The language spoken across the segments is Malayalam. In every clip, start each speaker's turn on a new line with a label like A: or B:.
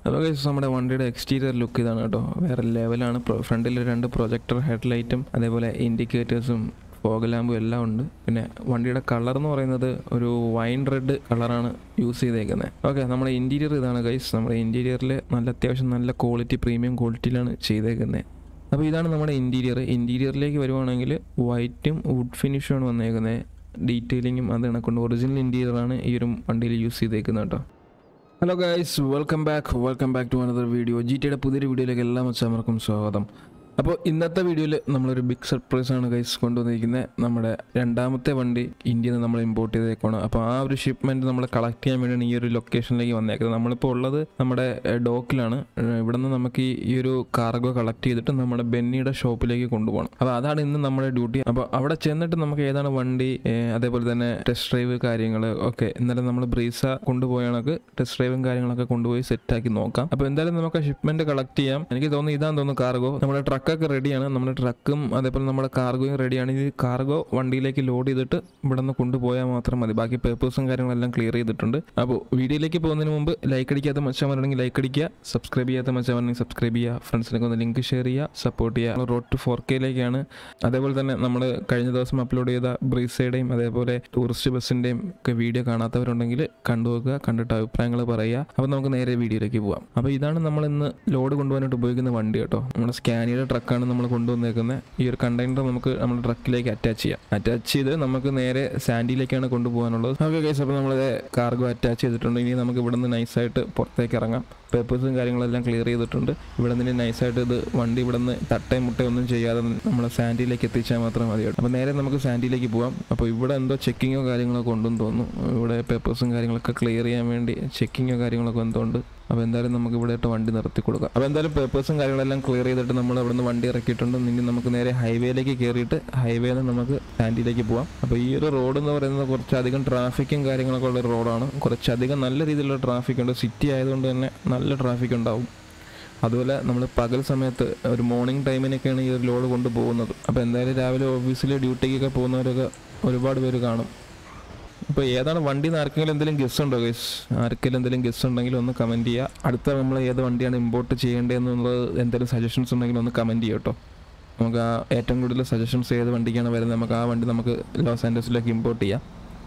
A: അപ്പോൾ ഗൈസ് നമ്മുടെ വണ്ടിയുടെ എക്സ്റ്റീരിയർ ലുക്ക് ഇതാണ് കേട്ടോ വേറെ ലെവലാണ് ഫ്രണ്ടിൽ രണ്ട് പ്രൊജക്ടർ ഹെഡ്ലൈറ്റും അതേപോലെ ഇൻഡിക്കേറ്റേഴ്സും ഫോഗ് ലാമ്പും എല്ലാം ഉണ്ട് പിന്നെ വണ്ടിയുടെ കളർ എന്ന് പറയുന്നത് ഒരു വൈൻ റെഡ് കളറാണ് യൂസ് ചെയ്തേക്കുന്നത് ഓക്കെ നമ്മുടെ ഇൻറ്റീരിയർ ഇതാണ് ഗൈസ് നമ്മുടെ ഇൻറ്റീരിയറിൽ നല്ല അത്യാവശ്യം നല്ല ക്വാളിറ്റി പ്രീമിയം ക്വാളിറ്റിയിലാണ് ചെയ്തേക്കുന്നത് അപ്പോൾ ഇതാണ് നമ്മുടെ ഇൻറ്റീരിയർ ഇൻറ്റീരിയറിലേക്ക് വരുവാണെങ്കിൽ വൈറ്റും വുഡ് ഫിനിഷുമാണ് വന്നേക്കുന്നത് ഡീറ്റെയിലിങ്ങും അത് കണക്കൊണ്ട് ഒറിജിനൽ ഇൻറ്റീരിയറാണ് ഈ ഒരു വണ്ടിയിൽ യൂസ് ചെയ്തേക്കുന്നത് കേട്ടോ hello guys welcome back welcome back to another video G ടിയുടെ പുതിയൊരു വീഡിയോയിലേക്ക് എല്ലാ മച്ചാമർക്കും സ്വാഗതം അപ്പോൾ ഇന്നത്തെ വീഡിയോയിൽ നമ്മളൊരു ബിഗ് സർപ്രൈസ് ആണ് ഗൈസ് കൊണ്ടുവന്നിരിക്കുന്നത് നമ്മുടെ രണ്ടാമത്തെ വണ്ടി ഇന്ത്യയിൽ നിന്ന് നമ്മൾ ഇമ്പോർട്ട് ചെയ്തേക്കാണ് അപ്പോൾ ആ ഒരു ഷിപ്മെൻറ്റ് നമ്മൾ കളക്ട് ചെയ്യാൻ വേണ്ടിയാണ് ഈ ഒരു ലൊക്കേഷനിലേക്ക് വന്നേക്കുന്നത് നമ്മളിപ്പോൾ ഉള്ളത് നമ്മുടെ ഡോക്കിലാണ് ഇവിടെ നിന്ന് നമുക്ക് ഈ ഈ ഒരു കാർഗോ കളക്ട് ചെയ്തിട്ട് നമ്മുടെ ബെന്നിയുടെ ഷോപ്പിലേക്ക് കൊണ്ടുപോകണം അപ്പോൾ അതാണ് ഇന്ന് നമ്മുടെ ഡ്യൂട്ടി അപ്പോൾ അവിടെ ചെന്നിട്ട് നമുക്ക് ഏതാണ് വണ്ടി ഏഹ് അതേപോലെ തന്നെ ടെസ്റ്റ് ഡ്രൈവ് കാര്യങ്ങൾ ഒക്കെ ഇന്നലെ നമ്മൾ ബ്രീസ കൊണ്ടുപോയണക്ക് ടെസ്റ്റ് ഡ്രൈവും കാര്യങ്ങളൊക്കെ കൊണ്ടുപോയി സെറ്റാക്കി നോക്കാം അപ്പോൾ എന്തായാലും നമുക്ക് ഷിപ്മെന്റ് കളക്ട് ചെയ്യാം എനിക്ക് തോന്നുന്നു ഇതാന്ന് തോന്നുന്നു കാർഗോ നമ്മുടെ ട്രക്കൊക്കെ റെഡിയാണ് നമ്മുടെ ട്രക്കും അതേപോലെ നമ്മുടെ കാർഗോയും റെഡിയാണ് ഈ കാർഗോ വണ്ടിയിലേക്ക് ലോഡ് ചെയ്തിട്ട് ഇവിടെ നിന്ന് കൊണ്ടുപോയാൽ മാത്രം മതി ബാക്കി പേപ്പേഴ്സും കാര്യങ്ങളെല്ലാം ക്ലിയർ ചെയ്തിട്ടുണ്ട് അപ്പോൾ വീഡിയോയിലേക്ക് പോകുന്നതിന് മുമ്പ് ലൈക്ക് അടിക്കാത്ത മച്ചാമാരുണ്ടെങ്കിൽ ലൈക്ക് അടിക്കുക സബ്സ്ക്രൈബ് ചെയ്യാത്ത മച്ചാമാരുണ്ടെങ്കിൽ സബ്സ്ക്രൈബ് ചെയ്യുക ഫ്രണ്ട്സിനൊക്കെ ഒന്ന് ലിങ്ക് ഷെയർ ചെയ്യുക സപ്പോർട്ട് ചെയ്യുക റോഡ് ടു ഫോർ കെയിലേക്കാണ് അതേപോലെ തന്നെ നമ്മൾ കഴിഞ്ഞ ദിവസം അപ്ലോഡ് ചെയ്ത ബ്രീസയുടെയും അതേപോലെ ടൂറിസ്റ്റ് ബസ്സിൻ്റെയും ഒക്കെ വീഡിയോ കാണാത്തവരുണ്ടെങ്കിൽ കണ്ടുപോകുക കണ്ടിട്ട് അഭിപ്രായങ്ങൾ പറയുക അപ്പോൾ നമുക്ക് നേരെ വീഡിയോയിലേക്ക് പോവാം അപ്പോൾ ഇതാണ് നമ്മൾ ഇന്ന് ലോഡ് കൊണ്ടുപോകാനായിട്ട് ഉപയോഗിക്കുന്ന വണ്ടി കേട്ടോ നമ്മുടെ സ്കാനിയുടെ ട്രക്കാണ് നമ്മൾ കൊണ്ടുവന്നേക്കുന്നത് ഈ ഒരു കണ്ടെയ്നർ നമുക്ക് നമ്മുടെ ട്രക്കിലേക്ക് അറ്റാച്ച് ചെയ്യാം അറ്റാച്ച് ചെയ്ത് നമുക്ക് നേരെ സാൻഡിയിലേക്കാണ് കൊണ്ടുപോകാനുള്ളത് ഓക്കെ കേസ് അപ്പോൾ നമ്മൾ കാർഗോ അറ്റാച്ച് ചെയ്തിട്ടുണ്ട് ഇനി നമുക്ക് ഇവിടെ നിന്ന് നൈസായിട്ട് പുറത്തേക്ക് ഇറങ്ങാം പേപ്പേഴ്സും കാര്യങ്ങളെല്ലാം ക്ലിയർ ചെയ്തിട്ടുണ്ട് ഇവിടെ നിന്ന് നൈസായിട്ട് ഇത് വണ്ടി ഇവിടെ നിന്ന് തട്ടയും മുട്ടയും ഒന്നും ചെയ്യാതെ നമ്മൾ സാൻഡിയിലേക്ക് എത്തിച്ചാൽ മാത്രം മതി കേട്ടോ അപ്പോൾ നേരെ നമുക്ക് സാൻഡിയിലേക്ക് പോവാം അപ്പോൾ ഇവിടെ എന്തോ ചെക്കിങ്ങോ കാര്യങ്ങളൊക്കെ ഉണ്ടെന്ന് തോന്നുന്നു ഇവിടെ പേപ്പേഴ്സും കാര്യങ്ങളൊക്കെ ക്ലിയർ ചെയ്യാൻ വേണ്ടി ചെക്കിങ്ങോ കാര്യങ്ങളൊക്കെ എന്തോ ഉണ്ട് അപ്പോൾ എന്തായാലും നമുക്ക് ഇവിടെ ഇട്ട് വണ്ടി നിർത്തി കൊടുക്കാം അപ്പോൾ എന്തായാലും പേപ്പേഴ്സും കാര്യങ്ങളെല്ലാം ക്ലിയർ ചെയ്തിട്ട് നമ്മൾ അവിടെ നിന്ന് വണ്ടി ഇറക്കിയിട്ടുണ്ട് ഇനി നമുക്ക് നേരെ ഹൈവേയിലേക്ക് കയറിയിട്ട് ഹൈവേയിൽ നിന്ന് നമുക്ക് സാൻഡിയിലേക്ക് പോവാം അപ്പോൾ ഈ ഒരു റോഡ് എന്ന് പറയുന്നത് കുറച്ചധികം ട്രാഫിക്കും കാര്യങ്ങളൊക്കെ ഉള്ള ഒരു റോഡാണ് കുറച്ചധികം നല്ല രീതിയിലുള്ള ട്രാഫിക് ഉണ്ട് സിറ്റി ആയതുകൊണ്ട് തന്നെ നല്ല ട്രാഫിക് ഉണ്ടാവും അതുപോലെ നമ്മൾ പകൽ സമയത്ത് ഒരു മോർണിംഗ് ടൈമിനൊക്കെയാണ് ഈ ഒരു ലോഡ് കൊണ്ടുപോകുന്നത് അപ്പോൾ എന്തായാലും രാവിലെ ഓഫീസിൽ ഡ്യൂട്ടിക്കൊക്കെ പോകുന്നവരൊക്കെ ഒരുപാട് പേര് കാണും ഇപ്പോൾ ഏതാണ് വണ്ടി എന്ന് ആർക്കെങ്കിലും എന്തെങ്കിലും ഗസ് ഉണ്ടോ ഗസ് ആർക്കെങ്കിലും എന്തെങ്കിലും ഗസ് ഉണ്ടെങ്കിൽ ഒന്ന് കമൻറ്റ് ചെയ്യുക അടുത്ത നമ്മൾ ഏത് വണ്ടിയാണ് ഇമ്പോർട്ട് ചെയ്യേണ്ടതെന്നുള്ളത് എന്തെങ്കിലും സജഷൻസ് ഉണ്ടെങ്കിൽ ഒന്ന് കമൻറ്റ് ചെയ്യുക കേട്ടോ നമുക്ക് ആ ഏറ്റവും കൂടുതൽ സജഷൻസ് ഏത് വണ്ടിക്കാണ് വരുന്നത് നമുക്ക് ആ വണ്ടി നമുക്ക് ലോസ് ആൻഡേഴ്സിലേക്ക് ഇമ്പോർട്ട് ചെയ്യാം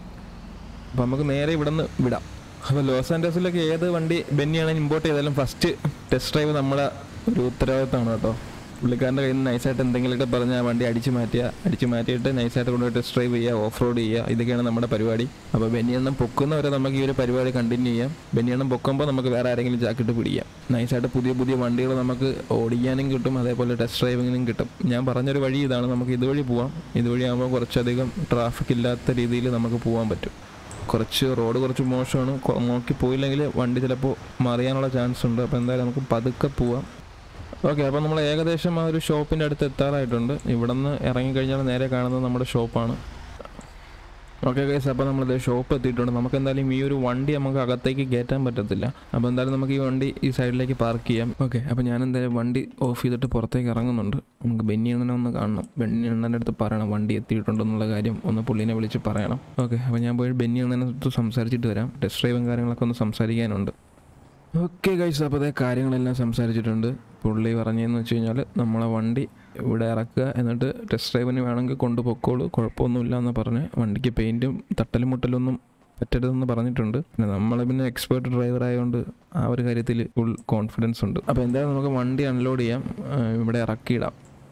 A: അപ്പോൾ നമുക്ക് നേരെ ഇവിടെ നിന്ന് വിടാം അപ്പോൾ ലോസ് ആൻഡേഴ്സിലേക്ക് ഏത് വണ്ടി ബെന്നിയാണ് ഇമ്പോർട്ട് ചെയ്താലും ഫസ്റ്റ് ടെസ്റ്റ് ഡ്രൈവ് നമ്മളെ ഒരു ഉത്തരവാദിത്തമാണ് കേട്ടോ പുള്ളിക്കാരൻ്റെ കയ്യിൽ നിന്ന് നൈസായിട്ട് എന്തെങ്കിലുമൊക്കെ പറഞ്ഞ് ആ വണ്ടി അടിച്ച് മാറ്റുക അടിച്ച് മാറ്റിയിട്ട് നൈസായിട്ട് കൊണ്ടുപോയി ടെസ്റ്റ് ഡ്രൈവ് ചെയ്യുക ഓഫ് റോഡ് ചെയ്യുക ഇതൊക്കെയാണ് നമ്മുടെ പരിപാടി അപ്പോൾ ബെന്നിയെണ്ണം പൊക്കുന്നവരെ നമുക്ക് ഈ ഒരു പരിപാടി കണ്ടിന്യൂ ചെയ്യാം ബെന്നിയെണ്ണം പൊക്കുമ്പോൾ നമുക്ക് വേറെ ആരെങ്കിലും ജാക്കിട്ട് പിടിക്കാം നൈസായിട്ട് പുതിയ പുതിയ വണ്ടികൾ നമുക്ക് ഓടിക്കാനും കിട്ടും അതേപോലെ ടെസ്റ്റ് ഡ്രൈവിങ്ങിനും കിട്ടും ഞാൻ പറഞ്ഞൊരു വഴി ഇതാണ് നമുക്ക് ഇതുവഴി പോവാം ഇതുവഴി ആകുമ്പോൾ കുറച്ചധികം ട്രാഫിക് ഇല്ലാത്ത രീതിയിൽ നമുക്ക് പോകാൻ പറ്റും കുറച്ച് റോഡ് കുറച്ച് മോശമാണ് കൊ- നോക്കി പോയില്ലെങ്കിൽ വണ്ടി ചിലപ്പോൾ മറിയാനുള്ള ചാൻസ് ഉണ്ട് അപ്പോൾ എന്തായാലും നമുക്ക് പതുക്കെ പോവാം ഓക്കെ അപ്പോൾ നമ്മൾ ഏകദേശം ആ ഒരു ഷോപ്പിൻ്റെ അടുത്ത് എത്താറായിട്ടുണ്ട് ഇവിടെ നിന്ന് ഇറങ്ങിക്കഴിഞ്ഞാൽ നേരെ കാണുന്നത് നമ്മുടെ ഷോപ്പാണ് ഓക്കെ ഗൈസ് അപ്പോൾ നമ്മൾ ഷോപ്പ് എത്തിയിട്ടുണ്ട് നമുക്ക് എന്തായാലും ഈ ഒരു വണ്ടി നമുക്ക് അകത്തേക്ക് കയറ്റാൻ പറ്റത്തില്ല അപ്പോൾ എന്തായാലും നമുക്ക് ഈ വണ്ടി ഈ സൈഡിലേക്ക് പാർക്ക് ചെയ്യാം ഓക്കെ അപ്പോൾ ഞാൻ എന്തായാലും വണ്ടി ഓഫ് ചെയ്തിട്ട് പുറത്തേക്ക് ഇറങ്ങുന്നുണ്ട് നമുക്ക് ബെന്നി അണ്ണനെ ഒന്ന് കാണണം ബെന്നി അണ്ണൻ്റെ അടുത്ത് പറയണം വണ്ടി എത്തിയിട്ടുണ്ടെന്നുള്ള കാര്യം ഒന്ന് പുള്ളിനെ വിളിച്ച് പറയണം ഓക്കെ അപ്പോൾ ഞാൻ പോയി ബെന്നി അണ്ണനെ അടുത്ത് സംസാരിച്ചിട്ട് വരാം ടെസ്റ്റ് ഡ്രൈവും കാര്യങ്ങളൊക്കെ ഒന്ന് സംസാരിക്കാനുണ്ട് ഓക്കെ ഗൈസ് അപ്പോൾ അതേ കാര്യങ്ങളെല്ലാം സംസാരിച്ചിട്ടുണ്ട് പുള്ളി പറഞ്ഞതെന്ന് വെച്ച് കഴിഞ്ഞാൽ നമ്മളെ വണ്ടി ഇവിടെ ഇറക്കുക എന്നിട്ട് ടെസ്റ്റ് ഡ്രൈവിന് വേണമെങ്കിൽ കൊണ്ടുപോയിക്കോളൂ കുഴപ്പമൊന്നുമില്ല എന്ന് പറഞ്ഞ് വണ്ടിക്ക് പെയിൻറ്റും തട്ടലും മുട്ടലൊന്നും പറ്റരുതെന്ന് പറഞ്ഞിട്ടുണ്ട് പിന്നെ നമ്മൾ പിന്നെ എക്സ്പേർട്ട് ഡ്രൈവർ ആയതുകൊണ്ട് ആ ഒരു കാര്യത്തിൽ ഫുൾ കോൺഫിഡൻസ് ഉണ്ട് അപ്പോൾ എന്തായാലും നമുക്ക് വണ്ടി അൺലോഡ് ചെയ്യാം ആ, ഇവിടെ ഇറക്കിയിടാം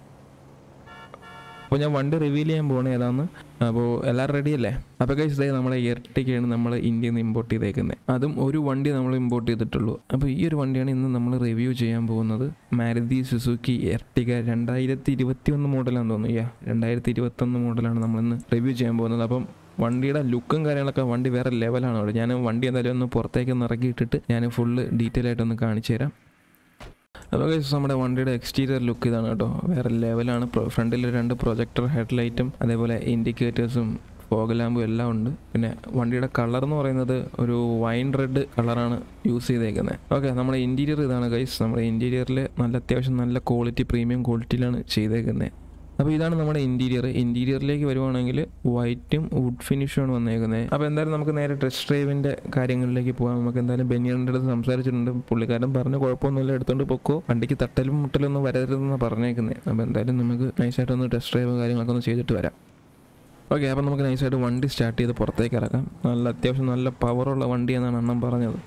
A: അപ്പോൾ ഞാൻ വണ്ടി റിവീൽ ചെയ്യാൻ പോകണേ ഏതാന്ന് അപ്പോൾ എല്ലാവരും റെഡി അല്ലേ അപ്പോൾ കഴിച്ച് ഇതേ നമ്മളെ ഇരട്ടിക്കാണ് നമ്മൾ ഇന്ത്യയിൽ നിന്ന് ഇമ്പോർട്ട് ചെയ്തേക്കുന്നത് അതും ഒരു വണ്ടി നമ്മൾ ഇമ്പോർട്ട് ചെയ്തിട്ടുള്ളൂ അപ്പോൾ ഈ ഒരു വണ്ടിയാണ് ഇന്ന് നമ്മൾ റിവ്യൂ ചെയ്യാൻ പോകുന്നത് മാരുതി സുസുക്കി എർട്ടിക രണ്ടായിരത്തി ഇരുപത്തി ഒന്ന് മോഡലാണെന്ന് തോന്നുന്നു യാ രണ്ടായിരത്തി ഇരുപത്തൊന്ന് മോഡലാണ് നമ്മളിന്ന് റിവ്യൂ ചെയ്യാൻ പോകുന്നത് അപ്പം വണ്ടിയുടെ ലുക്കും കാര്യങ്ങളൊക്കെ വണ്ടി വേറെ ലെവലാണ് അവിടെ ഞാൻ വണ്ടി എന്തായാലും ഒന്ന് പുറത്തേക്ക് ഒന്ന് ഇറക്കിയിട്ടിട്ട് ഞാൻ ഫുള്ള് ഡീറ്റെയിൽ ആയിട്ടൊന്ന് കാണിച്ചു തരാം അപ്പോൾ guys, നമ്മുടെ വണ്ടിയുടെ എക്സ്റ്റീരിയർ ലുക്ക് ഇതാണ് കേട്ടോ വേറെ ലെവലാണ് ഫ്രണ്ടിൽ രണ്ട് പ്രൊജക്ടർ ഹെഡ്ലൈറ്റും അതേപോലെ ഇൻഡിക്കേറ്റേഴ്സും ഫോഗ് ലാമ്പും എല്ലാം ഉണ്ട് പിന്നെ വണ്ടിയുടെ കളർ എന്ന് പറയുന്നത് ഒരു വൈൻ റെഡ് കളറാണ് യൂസ് ചെയ്തേക്കുന്നത് ഓക്കെ നമ്മുടെ ഇൻറ്റീരിയർ ഇതാണ് ഗൈസ് നമ്മുടെ ഇൻറ്റീരിയറിൽ നല്ല അത്യാവശ്യം നല്ല ക്വാളിറ്റി പ്രീമിയം ക്വാളിറ്റിയിലാണ് ചെയ്തേക്കുന്നത് അപ്പോൾ ഇതാണ് നമ്മുടെ ഇൻറ്റീരിയർ ഇൻറ്റീരിയറിലേക്ക് വരുവാണെങ്കിൽ വൈറ്റും വുഡ് ഫിനിഷുമാണ് വന്നേക്കുന്നത് അപ്പോൾ എന്തായാലും നമുക്ക് നേരെ ടെസ്റ്റ് ഡ്രൈവിൻ്റെ കാര്യങ്ങളിലേക്ക് പോകാം നമുക്ക് എന്തായാലും ബെനിയറിൻ്റെ അടുത്ത് സംസാരിച്ചിട്ടുണ്ട് പുള്ളിക്കാരൻ പറഞ്ഞ കുഴപ്പമൊന്നുമില്ല എടുത്തുകൊണ്ട് പൊക്കോ വണ്ടിക്ക് തട്ടലും മുട്ടലൊന്നും വരരുതെന്നാണ് പറഞ്ഞേക്കുന്നത് അപ്പോൾ എന്തായാലും നമുക്ക് നൈസായിട്ടൊന്ന് ടെസ്റ്റ് ഡ്രൈവ് കാര്യങ്ങളൊക്കെ ഒന്ന് ചെയ്തിട്ട് വരാം ഓക്കെ അപ്പോൾ നമുക്ക് നൈസായിട്ട് വണ്ടി സ്റ്റാർട്ട് ചെയ്ത് പുറത്തേക്ക് ഇറക്കാം നല്ല അത്യാവശ്യം നല്ല പവറുള്ള വണ്ടിയെന്നാണ് അണ്ണൻ പറഞ്ഞത്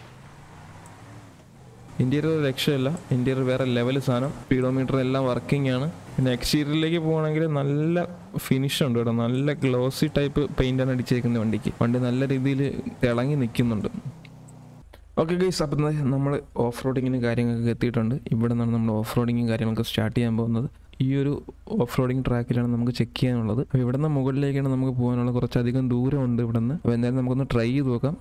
A: ഇൻറ്റീരിയർ രക്ഷയില്ല ഇൻറ്റീരിയർ വേറെ ലെവൽ സാധനം സ്പീഡോമീറ്റർ എല്ലാം വർക്കിംഗ് ആണ് പിന്നെ എക്സ്റ്റീരിയറിലേക്ക് പോകണമെങ്കിൽ നല്ല ഫിനിഷ് ഉണ്ട് കേട്ടോ നല്ല ഗ്ലോസി ടൈപ്പ് പെയിൻ്റാണ് അടിച്ചേക്കുന്നത് വണ്ടിക്ക് വണ്ടി നല്ല രീതിയിൽ തിളങ്ങി നിൽക്കുന്നുണ്ട് ഓക്കെ ഗൈസ് അപ്പം നമ്മൾ ഓഫ് റോഡിങ്ങിന് കാര്യങ്ങളൊക്കെ എത്തിയിട്ടുണ്ട് ഇവിടെ നിന്നാണ് നമ്മൾ ഓഫ് റോഡിങ്ങും കാര്യങ്ങളൊക്കെ സ്റ്റാർട്ട് ചെയ്യാൻ പോകുന്നത് ഈ ഒരു ഓഫ് റോഡിങ് ട്രാക്കിലാണ് നമുക്ക് ചെക്ക് ചെയ്യാനുള്ളത് അപ്പോൾ ഇവിടെ നിന്ന് മുകളിലേക്കാണ് നമുക്ക് പോകാനുള്ള കുറച്ചധികം ദൂരമുണ്ട് ഇവിടെ നിന്ന് അപ്പോൾ എന്തായാലും നമുക്കൊന്ന് ട്രൈ ചെയ്ത് നോക്കാം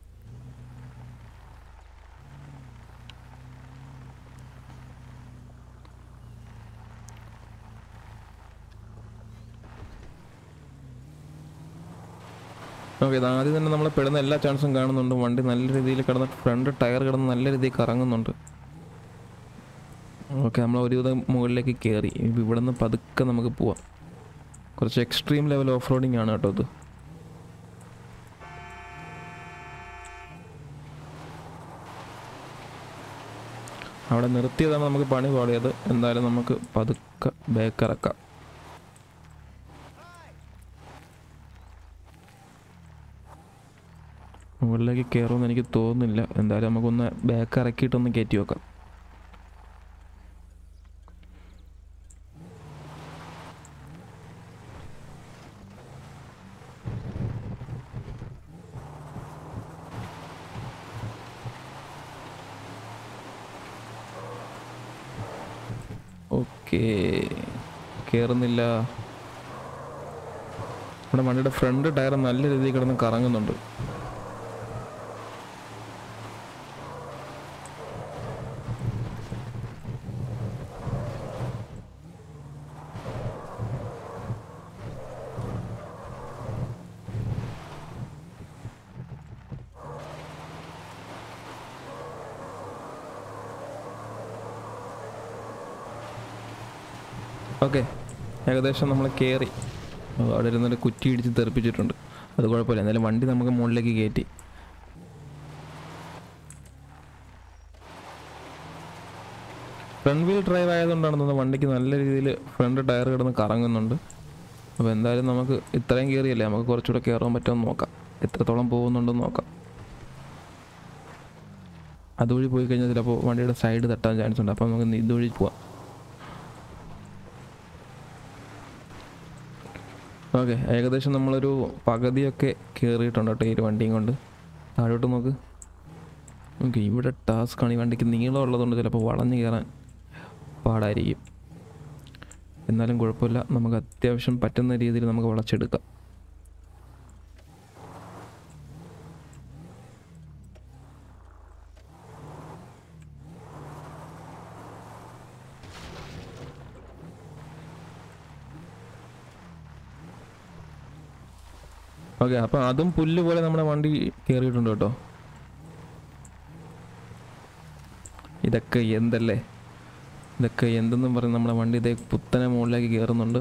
A: ഓക്കെ ഇത് ആദ്യം തന്നെ നമ്മൾ പെടുന്ന എല്ലാ ചാൻസും കാണുന്നുണ്ട് വണ്ടി നല്ല രീതിയിൽ കിടന്ന് ഫ്രണ്ട് ടയർ കിടന്ന് നല്ല രീതിയിൽ കറങ്ങുന്നുണ്ട് ഓക്കെ നമ്മൾ ഒരുവിധം മുകളിലേക്ക് കയറി ഇപ്പം ഇവിടെ നിന്ന് പതുക്കെ നമുക്ക് പോവാം കുറച്ച് എക്സ്ട്രീം ലെവൽ ഓഫ് റോഡിങ് ആണ് കേട്ടോ ഇത് അവിടെ നിർത്തിയതാണ് നമുക്ക് പണി പാടിയത് എന്തായാലും നമുക്ക് പതുക്കെ ബേക്കിറക്കാം മുകളിലേക്ക് കയറുമെന്ന് എനിക്ക് തോന്നുന്നില്ല എന്തായാലും നമുക്കൊന്ന് ബാക്ക് ഇറക്കിയിട്ടൊന്ന് കയറ്റി വെക്കാം ഓക്കേ കയറുന്നില്ല നമ്മുടെ വണ്ടിയുടെ ഫ്രണ്ട് ടയർ നല്ല രീതിയിൽ കിടന്ന് കറങ്ങുന്നുണ്ട് ഓക്കെ ഏകദേശം നമ്മൾ കയറി അവിടെ ഇരുന്നൊരു കുറ്റി ഇടിച്ച് തെറിപ്പിച്ചിട്ടുണ്ട് അത് കുഴപ്പമില്ല എന്തായാലും വണ്ടി നമുക്ക് മുകളിലേക്ക് കയറ്റി ഫ്രണ്ട് വീൽ ഡ്രൈവ് ആയതുകൊണ്ടാണ് തോന്നുന്നത് വണ്ടിക്ക് നല്ല രീതിയിൽ ഫ്രണ്ട് ടയർ കിടന്ന് കറങ്ങുന്നുണ്ട് അപ്പോൾ എന്തായാലും നമുക്ക് ഇത്രയും കയറിയല്ലേ നമുക്ക് കുറച്ചുകൂടെ കയറാൻ പറ്റുമെന്ന് നോക്കാം എത്രത്തോളം പോകുന്നുണ്ടെന്ന് നോക്കാം അതുവഴി പോയി കഴിഞ്ഞാൽ ചിലപ്പോൾ വണ്ടിയുടെ സൈഡ് തട്ടാൻ ചാൻസ് ഉണ്ട് അപ്പോൾ നമുക്ക് ഇതുവഴി പോവാം ഓക്കെ ഏകദേശം നമ്മളൊരു പകുതിയൊക്കെ കയറിയിട്ടുണ്ട് കേട്ടോ ഈ ഒരു വണ്ടിയും കൊണ്ട് താഴോട്ട് നോക്ക് ഓക്കെ ഇവിടെ ടാസ്ക്കാണ് ഈ വണ്ടിക്ക് നീളം ഉള്ളതുകൊണ്ട് ചിലപ്പോൾ വളഞ്ഞു കയറാൻ പാടായിരിക്കും എന്നാലും കുഴപ്പമില്ല നമുക്ക് അത്യാവശ്യം പറ്റുന്ന രീതിയിൽ നമുക്ക് വളച്ചെടുക്കാം ഓക്കെ അപ്പം അതും പുല്ല് പോലെ നമ്മുടെ വണ്ടി കയറിയിട്ടുണ്ട് കേട്ടോ ഇതൊക്കെ എന്തല്ലേ ഇതൊക്കെ എന്തെന്നും പറഞ്ഞ് നമ്മുടെ വണ്ടി ഇതേ പുത്തനെ മുകളിലേക്ക് കയറുന്നുണ്ട്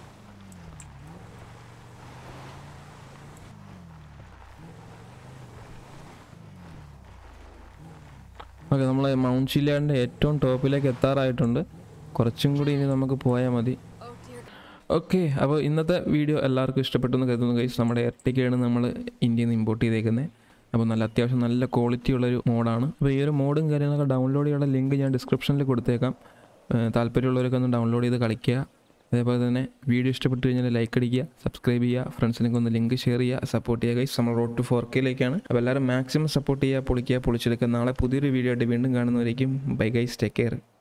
A: ഓക്കെ നമ്മൾ മൗണ്ട് ഷില്ലാൻ്റെ ഏറ്റവും ടോപ്പിലേക്ക് എത്താറായിട്ടുണ്ട് കുറച്ചും കൂടി ഇനി നമുക്ക് പോയാൽ മതി ഓക്കെ അപ്പോൾ ഇന്നത്തെ വീഡിയോ എല്ലാവർക്കും ഇഷ്ടപ്പെട്ടു എന്ന് കരുതുന്നു ഗൈസ് നമ്മുടെ എർട്ടിക്കയാണ് നമ്മൾ ഇന്ത്യയിൽ നിന്ന് ഇമ്പോർട്ട് ചെയ്തേക്കുന്നത് അപ്പോൾ നല്ല അത്യാവശ്യം നല്ല ക്വാളിറ്റി ഉള്ളൊരു മോഡാണ് അപ്പോൾ ഈ ഒരു മോഡും കാര്യങ്ങളൊക്കെ ഡൗൺലോഡ് ചെയ്യാനുള്ള ലിങ്ക് ഞാൻ ഡിസ്ക്രിപ്ഷനിൽ കൊടുത്തേക്കാം ഏഹ് താല്പര്യമുള്ളവരൊക്കെ ഒന്ന് ഡൗൺലോഡ് ചെയ്ത് കളിക്കുക അതേപോലെ തന്നെ വീഡിയോ ഇഷ്ടപ്പെട്ട് കഴിഞ്ഞാൽ ലൈക്ക് അടിക്കുക സബ്സ്ക്രൈബ് ചെയ്യുക ഫ്രണ്ട്സിനൊക്കെ ഒന്ന് ലിങ്ക് ഷെയർ ചെയ്യുക സപ്പോർട്ട് ചെയ്യുക ഗൈസ് നമ്മൾ റോഡ് ടു ഫോർ കെയിലേക്കാണ് അപ്പോൾ എല്ലാവരും മാക്സിമം സപ്പോർട്ട് ചെയ്യുക പൊളിക്കുക പൊളിച്ചെടുക്കുക നാളെ പുതിയൊരു വീഡിയോ ആയിട്ട് വീണ്ടും കാണുന്നവരേക്കും ബൈ ഗൈസ് ടേക്ക് കെയർ